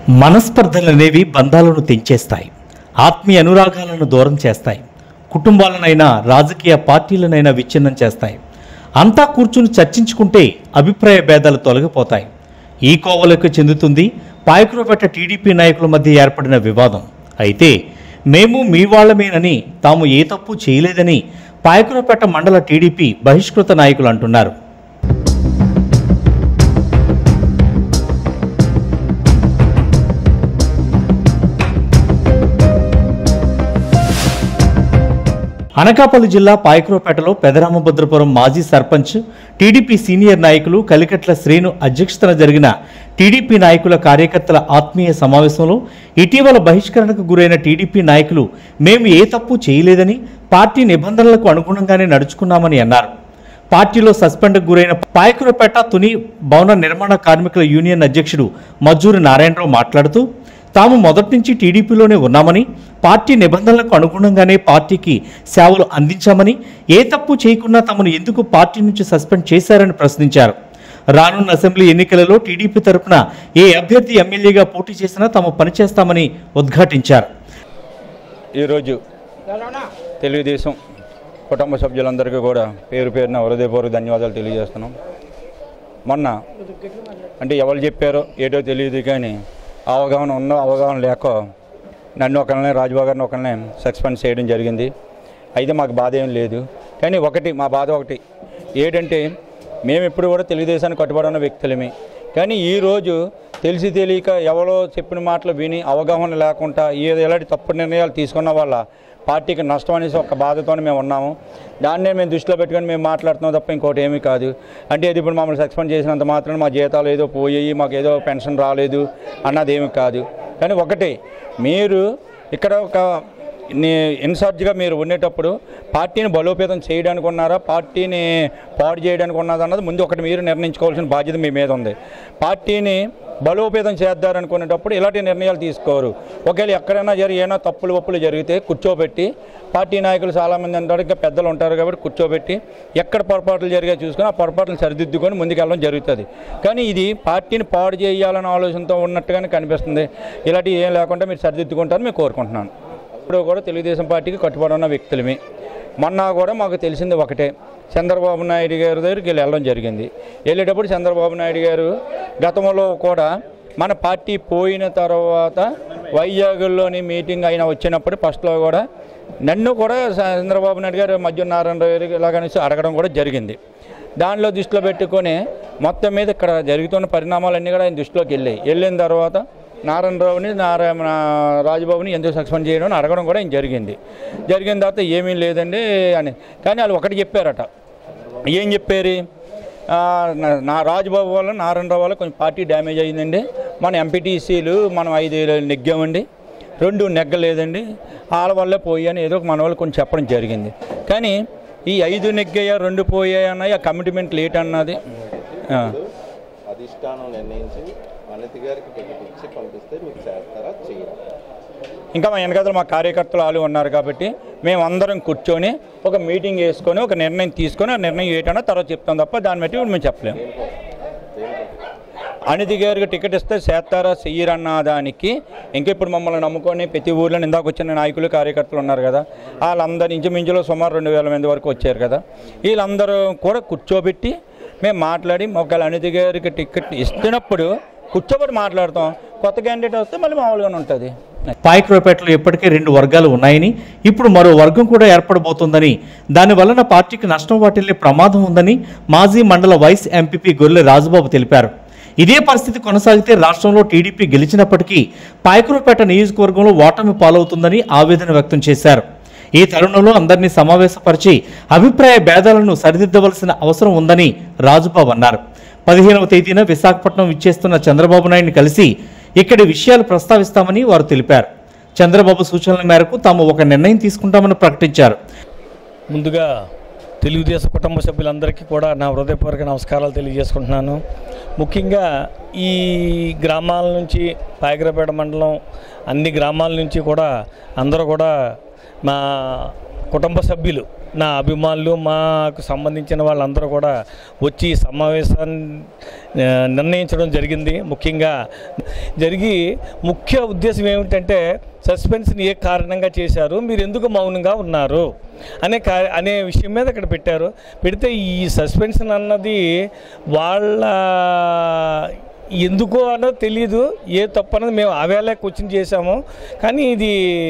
మనస్పర్ధలనేవి బంధాలను తెంచేస్తాయి ఆత్మీయ అనురాగాలను దూరం చేస్తాయి కుటుంబాలనైనా రాజకీయ పార్టీలనైనా విచ్ఛిన్నం చేస్తాయి అంతా కూర్చుని చర్చించుకుంటే అభిప్రాయ భేదాలు తొలగిపోతాయి ఈ కోవలకు చెందుతుంది పాయకురపేట టీడీపీ నాయకుల మధ్య ఏర్పడిన వివాదం అయితే మేము మీ వాళ్ళమేనని తాము ఏ తప్పు చేయలేదని పాయకురపేట మండల టీడీపీ బహిష్కృత నాయకులు అంటున్నారు అనకాపల్లి జిల్లా పాయకురపేటలో పెదరామభద్రపురం మాజీ సర్పంచ్ టీడీపీ సీనియర్ నాయకులు కలికట్ల శ్రీను అధ్యక్షతన జరిగిన టీడీపీ నాయకుల కార్యకర్తల ఆత్మీయ సమావేశంలో ఇటీవల బహిష్కరణకు గురైన టీడీపీ నాయకులు మేము ఏ తప్పు చేయలేదని పార్టీ నిబంధనలకు అనుగుణంగానే నడుచుకున్నామని అన్నారు పార్టీలో సస్పెండ్కు గురైన పాయకురపేట తుని భవన నిర్మాణ కార్మికుల యూనియన్ అధ్యక్షుడు మజ్జూరి నారాయణరావు మాట్లాడుతూ తాము మొదటి నుంచి టీడీపీలోనే ఉన్నామని పార్టీ నిబంధనలకు అనుగుణంగానే పార్టీకి సేవలు అందించామని ఏ తప్పు చేయకున్నా తమను ఎందుకు పార్టీ నుంచి సస్పెండ్ చేశారని ప్రశ్నించారు రానున్న అసెంబ్లీ ఎన్నికలలో టీడీపీ తరపున ఏ అభ్యర్థి ఎమ్మెల్యేగా పోటీ చేసినా తాము పనిచేస్తామని ఉద్ఘాటించారు ఈరోజు తెలుగుదేశం కుటుంబ సభ్యులందరికీ కూడా పేరు పేరున హృదయపూర్వక ధన్యవాదాలు తెలియజేస్తున్నాం మొన్న అంటే ఎవరు చెప్పారో ఏటో తెలియదు కానీ అవగాహన ఉన్నో అవగాహన లేక నన్ను ఒకరిని రాజుబాబు గారిని ఒకరిని సస్పెండ్ చేయడం జరిగింది అయితే మాకు బాధ ఏం లేదు కానీ ఒకటి మా బాధ ఒకటి ఏంటంటే మేము ఎప్పుడు కూడా తెలుగుదేశానికి కట్టుబడి ఉన్న వ్యక్తులమే కానీ ఈరోజు తెలిసి తెలియక ఎవరో చెప్పిన మాటలు విని అవగాహన లేకుండా ఏదో ఎలాంటి తప్పుడు నిర్ణయాలు తీసుకున్న వల్ల పార్టీకి నష్టం అనేసి ఒక బాధతోనే మేము ఉన్నాము దాన్నే మేము దృష్టిలో పెట్టుకొని మేము మాట్లాడుతున్నాం తప్ప ఇంకోటి ఏమీ కాదు అంటే ఇది ఇప్పుడు మమ్మల్ని సస్పెండ్ చేసినంత మాత్రం మా జీతాలు ఏదో పోయాయి మాకు ఏదో పెన్షన్ రాలేదు అన్నది ఏమి కాదు కానీ ఒకటి మీరు ఇక్కడ ఒక నీ ఇన్ఛార్జ్గా మీరు ఉండేటప్పుడు పార్టీని బలోపేతం చేయడానికి ఉన్నారా పార్టీని పాడు చేయడానికి ఉన్నది అన్నది ముందు ఒకటి మీరు నిర్ణయించుకోవాల్సిన బాధ్యత మీ మీద ఉంది పార్టీని బలోపేతం చేద్దారనుకునేటప్పుడు ఇలాంటి నిర్ణయాలు తీసుకోరు ఒకవేళ ఎక్కడైనా జరిగి ఏమైనా తప్పులు ఒప్పులు జరిగితే కూర్చోబెట్టి పార్టీ నాయకులు చాలామంది అంటారు ఇంకా పెద్దలు ఉంటారు కాబట్టి కూర్చోబెట్టి ఎక్కడ పొరపాట్లు జరిగా చూసుకొని ఆ పొరపాట్లు సరిదిద్దుకొని ముందుకెళ్ళడం జరుగుతుంది కానీ ఇది పార్టీని పాడు చేయాలనే ఆలోచనతో ఉన్నట్టుగానే కనిపిస్తుంది ఇలాంటివి ఏం లేకుండా మీరు సరిదిద్దుకుంటారని మేము కోరుకుంటున్నాను ఇప్పుడు కూడా తెలుగుదేశం పార్టీకి కట్టుబడి ఉన్న వ్యక్తులమే మొన్న కూడా మాకు తెలిసింది ఒకటే చంద్రబాబు నాయుడు గారి దగ్గరికి వెళ్ళి వెళ్ళడం జరిగింది వెళ్ళేటప్పుడు చంద్రబాబు నాయుడు గారు గతంలో కూడా మన పార్టీ పోయిన తర్వాత వైజాగ్లోని మీటింగ్ అయిన వచ్చినప్పుడు ఫస్ట్లో కూడా నన్ను కూడా చంద్రబాబు నాయుడు గారు మధ్య నారాయణరావు గారికి ఇలాగనేసి అడగడం కూడా జరిగింది దానిలో దృష్టిలో పెట్టుకొని మొత్తం మీద ఇక్కడ జరుగుతున్న పరిణామాలన్నీ కూడా ఆయన దృష్టిలోకి వెళ్ళాయి వెళ్ళిన తర్వాత నారాయణరావుని నారాయణ రాజబాబుని ఎందుకు సస్పెండ్ చేయడం అని అడగడం కూడా ఆయన జరిగింది జరిగిన తర్వాత ఏమీ లేదండి అని కానీ వాళ్ళు ఒకటి చెప్పారట ఏం చెప్పారు ఆ, నా- నా రాజబాబు వల్ల నారాయణరావు వల్ల కొంచెం పార్టీ డ్యామేజ్ అయిందండి మన ఎంపీటీసీలు మనం ఐదు నెగ్గామండి రెండు నెగ్గలేదండి వాళ్ళ వల్లే పోయాయని ఏదో ఒక మన వాళ్ళు కొంచెం చెప్పడం జరిగింది కానీ ఈ ఐదు నెగ్గాయా రెండు పోయాయి అన్నాయి ఆ కమిట్మెంట్ లేట్ అన్నది ఆ. అధిష్టానం నిర్ణయించి అనితి గారికి టికెట్ ఇచ్చి పంపిస్తే మీకు చేస్తారా చేయరా ఇంకా మా వెనకాతలు మా కార్యకర్తలు వాళ్ళు ఉన్నారు కాబట్టి మేము అందరం కూర్చొని ఒక మీటింగ్ వేసుకొని ఒక నిర్ణయం తీసుకొని ఆ నిర్ణయం ఏంటన్నా తర్వాత చెప్తాం తప్ప దాన్ని బట్టి ఇప్పుడు మేము చెప్పలేము అనితి గారికి టికెట్ ఇస్తే చేస్తారా చెయ్యరన్న దానికి ఇంకా ఇప్పుడు మమ్మల్ని నమ్ముకొని ప్రతి ఊర్లో ఇందాక వచ్చిన నాయకులు కార్యకర్తలు ఉన్నారు కదా వాళ్ళందరూ ఇంచుమించులో సుమారు రెండు వేల మంది వరకు వచ్చారు కదా వీళ్ళందరూ కూడా కూర్చోబెట్టి మేము మాట్లాడి ఒకవేళ అనితి గారికి టికెట్ ఇస్తున్నప్పుడు కూర్చోబెట్టి మాట్లాడతాం కొత్త క్యాండిడేట్ వస్తే మళ్ళీ మామూలుగానే ఉంటుంది పాయకురపేటలో ఇప్పటికే రెండు వర్గాలు ఉన్నాయని ఇప్పుడు మరో వర్గం కూడా ఏర్పడబోతోందని దాని వలన పార్టీకి నష్టం వాటిల్లే ప్రమాదం ఉందని మాజీ మండల వైస్ ఎంపీపీ గొల్లె రాజుబాబు తెలిపారు ఇదే పరిస్థితి కొనసాగితే రాష్ట్రంలో టీడీపీ గెలిచినప్పటికీ పాయకురపేట నియోజకవర్గంలో ఓటమి పాలవుతుందని ఆవేదన వ్యక్తం చేశారు ఈ తరుణంలో అందరినీ సమావేశపరిచి అభిప్రాయ భేదాలను సరిదిద్దవలసిన అవసరం ఉందని రాజుబాబు అన్నారు పదిహేనవ తేదీన విశాఖపట్నం ఇచ్చేస్తున్న చంద్రబాబు నాయుడిని కలిసి ఇక్కడి విషయాలు ప్రస్తావిస్తామని వారు తెలిపారు చంద్రబాబు సూచనల మేరకు తాము ఒక నిర్ణయం తీసుకుంటామని ప్రకటించారు ముందుగా తెలుగుదేశం కుటుంబ సభ్యులందరికీ కూడా నా హృదయపూర్వక నమస్కారాలు తెలియజేసుకుంటున్నాను ముఖ్యంగా ఈ గ్రామాల నుంచి పాయకరపేట మండలం అన్ని గ్రామాల నుంచి కూడా అందరూ కూడా మా కుటుంబ సభ్యులు నా అభిమానులు మాకు సంబంధించిన వాళ్ళందరూ కూడా వచ్చి ఈ సమావేశాన్ని ఆ, నిర్ణయించడం జరిగింది ముఖ్యంగా జరిగి ముఖ్య ఉద్దేశం ఏమిటంటే సస్పెన్స్ని ఏ కారణంగా చేశారు మీరు ఎందుకు మౌనంగా ఉన్నారు అనే కా అనే విషయం మీద ఇక్కడ పెట్టారు పెడితే ఈ సస్పెన్షన్ అన్నది వాళ్ళ ఎందుకో అనో తెలియదు ఏ తప్పు అన్నది మేము ఆవేళ క్వశ్చన్ చేశాము కానీ ఇది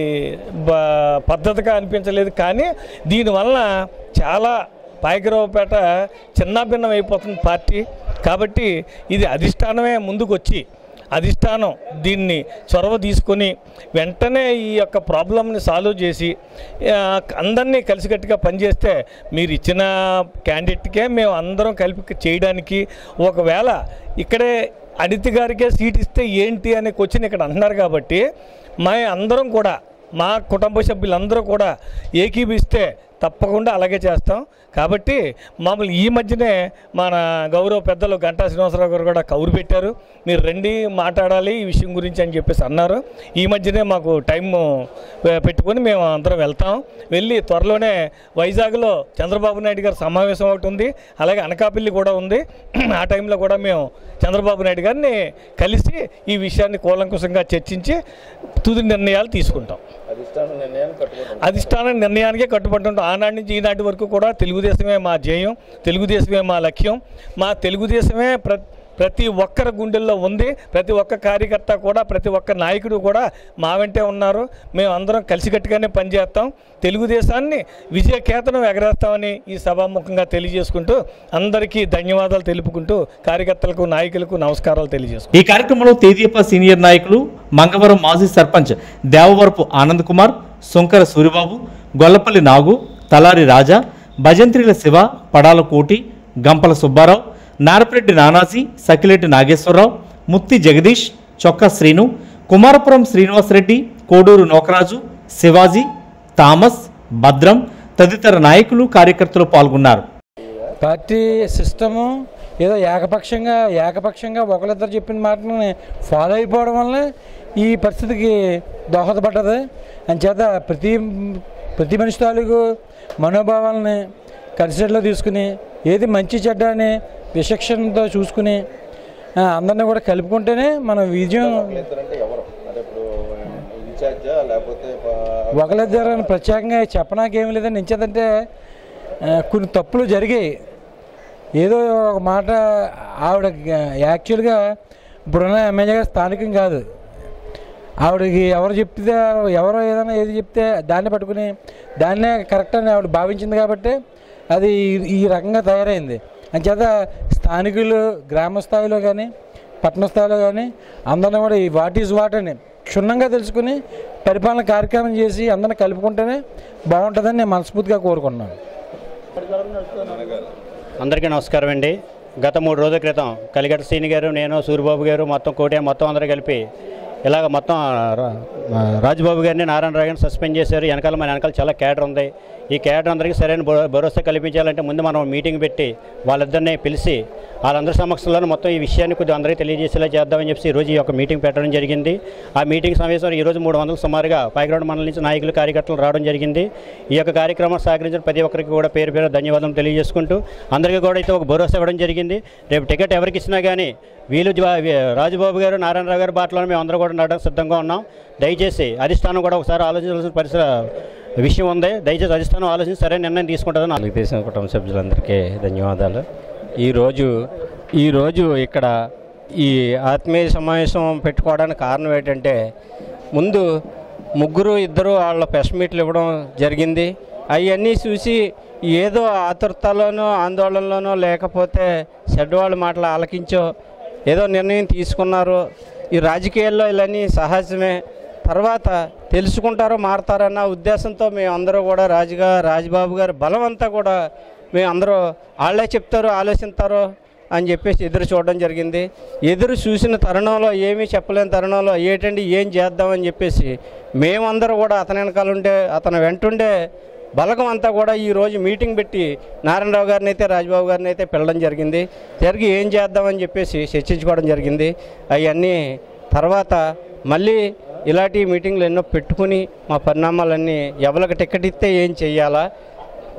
బ- పద్ధతిగా అనిపించలేదు కానీ దీనివల్ల చాలా పాయకరావుపేట చిన్నాభిన్నం అయిపోతుంది పార్టీ కాబట్టి ఇది అధిష్టానమే ముందుకు వచ్చి అధిష్టానం దీన్ని చొరవ తీసుకొని వెంటనే ఈ యొక్క ప్రాబ్లమ్ని సాల్వ్ చేసి ఆ, అందరినీ కలిసికట్టుగా పనిచేస్తే మీరు ఇచ్చిన క్యాండిడేట్కే మేము అందరం కలిపి చేయడానికి ఒకవేళ ఇక్కడే అనితి గారికే సీట్ ఇస్తే ఏంటి అనే క్వశ్చన్ ఇక్కడ అంటున్నారు కాబట్టి మా అందరం కూడా మా కుటుంబ సభ్యులందరూ కూడా ఏకీభిస్తే తప్పకుండా అలాగే చేస్తాం కాబట్టి మామూలు ఈ మధ్యనే మన గౌరవ పెద్దలు గంటా శ్రీనివాసరావు గారు కూడా కౌరు పెట్టారు మీరు రండి మాట్లాడాలి ఈ విషయం గురించి అని చెప్పేసి అన్నారు ఈ మధ్యనే మాకు టైం పెట్టుకొని మేము అందరం వెళ్తాం వెళ్ళి త్వరలోనే వైజాగ్లో చంద్రబాబు నాయుడు గారి సమావేశం ఒకటి ఉంది అలాగే అనకాపల్లి కూడా ఉంది ఆ టైంలో కూడా మేము చంద్రబాబు నాయుడు గారిని కలిసి ఈ విషయాన్ని కూలంకుశంగా చర్చించి తుది నిర్ణయాలు తీసుకుంటాం అధిష్టానం నిర్ణయాన్ని కట్టుకుంటాం అధిష్టాన నిర్ణయానికే కట్టుబడుతుంటాం ఆనాటి నుంచి ఈనాటి వరకు కూడా తెలుగుదేశమే మా ధ్యేయం తెలుగుదేశమే మా లక్ష్యం మా తెలుగుదేశమే ప్ర ప్రతి ఒక్కరి గుండెల్లో ఉంది ప్రతి ఒక్క కార్యకర్త కూడా ప్రతి ఒక్క నాయకుడు కూడా మా వెంటే ఉన్నారు మేము అందరం కలిసికట్టుగానే పనిచేస్తాం తెలుగుదేశాన్ని విజయకేతనం ఎగరేస్తామని ఈ సభాముఖంగా తెలియజేసుకుంటూ అందరికీ ధన్యవాదాలు తెలుపుకుంటూ కార్యకర్తలకు నాయకులకు నమస్కారాలు తెలియజేసుకుంటాం ఈ కార్యక్రమంలో తేదీప సీనియర్ నాయకులు మంగవరం మాజీ సర్పంచ్ దేవవరపు ఆనంద్ కుమార్ సుంకర సూరిబాబు గొల్లపల్లి నాగు తలారి రాజా భజంత్రిల శివ పడాల కోటి గంపల సుబ్బారావు నారపరెడ్డి నానాజీ సకిలెట్టి నాగేశ్వరరావు ముత్తి జగదీష్ చొక్కా శ్రీను కుమారపురం శ్రీనివాసరెడ్డి కోడూరు నోకరాజు శివాజీ థామస్ భద్రం తదితర నాయకులు కార్యకర్తలు పాల్గొన్నారు పార్టీ సిస్టము ఏదో ఏకపక్షంగా ఏకపక్షంగా ఒకరిద్దరు చెప్పిన మాటని ఫాలో అయిపోవడం వల్ల ఈ పరిస్థితికి దోహదపడ్డది అంచేత ప్రతి ప్రతి మనిషి తాలూకు మనోభావాలని కన్సిడర్లో తీసుకుని ఏది మంచి చెడ్డ అని విచక్షణతో చూసుకుని ఆ, అందరినీ కూడా కలుపుకుంటేనే మనం విజయం ఇద్దరంటే ఎవరు అంటే ఇప్పుడు ఇన్ఛార్జా లేకపోతే ప- ఒకరిద్దరు ప్రత్యేకంగా చెప్పనాకేమీ లేదని ఎంచేదంటే ఆ, కొన్ని తప్పులు జరిగాయి ఏదో ఒక మాట ఆవిడ యాక్చువల్గా ఇప్పుడున్న ఎమ్మెల్యే గారు స్థానికం కాదు ఆవిడకి ఎవరు చెప్తే ఎవరో ఏదైనా ఏది చెప్తే దాన్ని పట్టుకుని దాన్నే కరెక్ట్ అని ఆవిడ భావించింది కాబట్టి అది ఈ- ఈ రకంగా తయారైంది అంచేత స్థానికులు గ్రామ స్థాయిలో కానీ పట్టణ స్థాయిలో కానీ అందరిని కూడా ఈ వాట్ ఈజ్ వాట్ అని క్షుణ్ణంగా తెలుసుకుని పరిపాలన కార్యక్రమం చేసి అందరిని కలుపుకుంటేనే బాగుంటుందని నేను మనస్ఫూర్తిగా కోరుకున్నాను అందరికీ నమస్కారం అండి గత మూడు రోజుల క్రితం కలిగట్ట శ్రీని గారు నేను సూరిబాబు గారు మొత్తం కోటే మొత్తం అందరూ కలిపి ఇలాగ మొత్తం రా- రాజుబాబు గారిని నారాయణరావు గారిని సస్పెండ్ చేశారు వెనకాల మన వెనకాల చాలా క్యాడర్ ఉంది ఈ క్యాడర్ అందరికీ సరైన భరో- భరోసా కల్పించాలంటే ముందు మనం మీటింగ్ పెట్టి వాళ్ళిద్దరిని పిలిచి వాళ్ళందరి సమక్షంలో మొత్తం ఈ విషయాన్ని కొద్దిగా అందరికీ తెలియజేసేలా చేద్దామని చెప్పి ఈ రోజు ఈ యొక్క మీటింగ్ పెట్టడం జరిగింది ఆ మీటింగ్ సమావేశంలో ఈ రోజు మూడు వందలకు సుమారుగా పైగ్రౌండ్ మండలం నుంచి నాయకులు కార్యకర్తలు రావడం జరిగింది ఈ యొక్క కార్యక్రమం సహకరించిన ప్రతి ఒక్కరికి కూడా పేరు పేరు ధన్యవాదాలు తెలియజేసుకుంటూ అందరికీ కూడా అయితే ఒక భరోసా ఇవ్వడం జరిగింది రేపు టికెట్ ఎవరికి ఇచ్చినా కానీ వీళ్ళు జా- వీ- రాజుబాబు గారు నారాయణరావు గారి బాటలో మేము అందరూ కూడా నడవడానికి సిద్ధంగా ఉన్నాం దయచేసి అధిష్టానం కూడా ఒకసారి ఆలోచించాల్సిన పరిస్థితి విషయం ఉంది దయచేసి అధిష్టానం ఆలోచించి సరైన నిర్ణయం తీసుకుంటుందని తెలుగుదేశం కుటుంబ సభ్యులందరికీ ధన్యవాదాలు ఈరోజు ఈరోజు ఇక్కడ ఈ ఆత్మీయ సమావేశం పెట్టుకోవడానికి కారణం ఏంటంటే ముందు ముగ్గురు ఇద్దరు వాళ్ళ ప్రెస్ మీట్లు ఇవ్వడం జరిగింది అవన్నీ చూసి ఏదో ఆతురతలోనో ఆందోళనలోనో లేకపోతే చెడ్డవాళ్ళ మాటలు ఆలకించో ఏదో నిర్ణయం తీసుకున్నారు ఈ రాజకీయాల్లో ఇవన్నీ సహజమే తర్వాత తెలుసుకుంటారో మారతారన్న ఉద్దేశంతో మేము అందరూ కూడా రాజుగా రాజబాబు గారి బలం అంతా కూడా మేము అందరూ వాళ్ళే చెప్తారో ఆలోచిస్తారో అని చెప్పేసి ఎదురు చూడడం జరిగింది ఎదురు చూసిన తరుణంలో ఏమీ చెప్పలేని తరుణంలో ఏంటండి ఏం చేద్దామని చెప్పేసి మేమందరూ కూడా అతని వెనకాల ఉండే అతను వెంటుండే బలగం అంతా కూడా ఈ రోజు మీటింగ్ పెట్టి నారాయణరావు గారిని అయితే రాజబాబు గారిని అయితే పిలవడం జరిగింది జరిగి ఏం చేద్దామని చెప్పేసి చర్చించుకోవడం జరిగింది అవన్నీ తర్వాత మళ్ళీ ఇలాంటి మీటింగ్లు ఎన్నో పెట్టుకుని మా పరిణామాలన్నీ ఎవరికి టికెట్ ఇస్తే ఏం చెయ్యాలా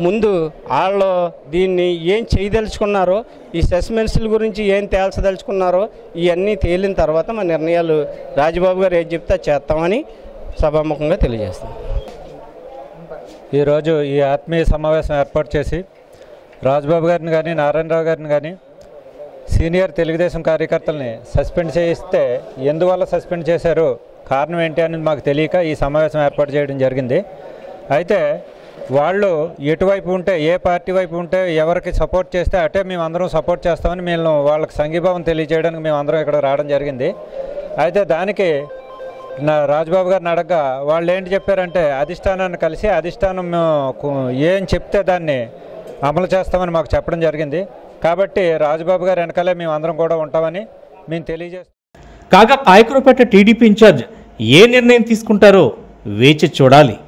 ముందు వాళ్ళు దీన్ని ఏం చేయదలుచుకున్నారో ఈ సస్పెన్షన్ల గురించి ఏం తేల్చదలుచుకున్నారో ఇవన్నీ తేలిన తర్వాత మా నిర్ణయాలు రాజబాబు గారు ఏం చెప్తే అది చేస్తామని సభాముఖంగా తెలియజేస్తాం ఈరోజు ఈ ఆత్మీయ సమావేశం ఏర్పాటు చేసి రాజ్బాబు గారిని కానీ నారాయణరావు గారిని కానీ సీనియర్ తెలుగుదేశం కార్యకర్తల్ని సస్పెండ్ చేయిస్తే ఎందువల్ల సస్పెండ్ చేశారు కారణం ఏంటి అనేది మాకు తెలియక ఈ సమావేశం ఏర్పాటు చేయడం జరిగింది అయితే వాళ్ళు ఎటువైపు ఉంటే ఏ పార్టీ వైపు ఉంటే ఎవరికి సపోర్ట్ చేస్తే అటే మేము అందరం సపోర్ట్ చేస్తామని మేము వాళ్ళకి సంఘీభావం తెలియజేయడానికి మేము అందరం ఇక్కడ రావడం జరిగింది అయితే దానికి నా రాజబాబు గారిని అడగగా వాళ్ళు ఏంటి చెప్పారంటే అధిష్టానాన్ని కలిసి అధిష్టానం మేము కు- ఏం చెప్తే దాన్ని అమలు చేస్తామని మాకు చెప్పడం జరిగింది కాబట్టి రాజబాబు గారు వెనకాలే మేము అందరం కూడా ఉంటామని మేము తెలియజేస్తాం కాగా పాయకురపేట టీడీపీ ఇన్ఛార్జ్ ఏ నిర్ణయం తీసుకుంటారో వేచి చూడాలి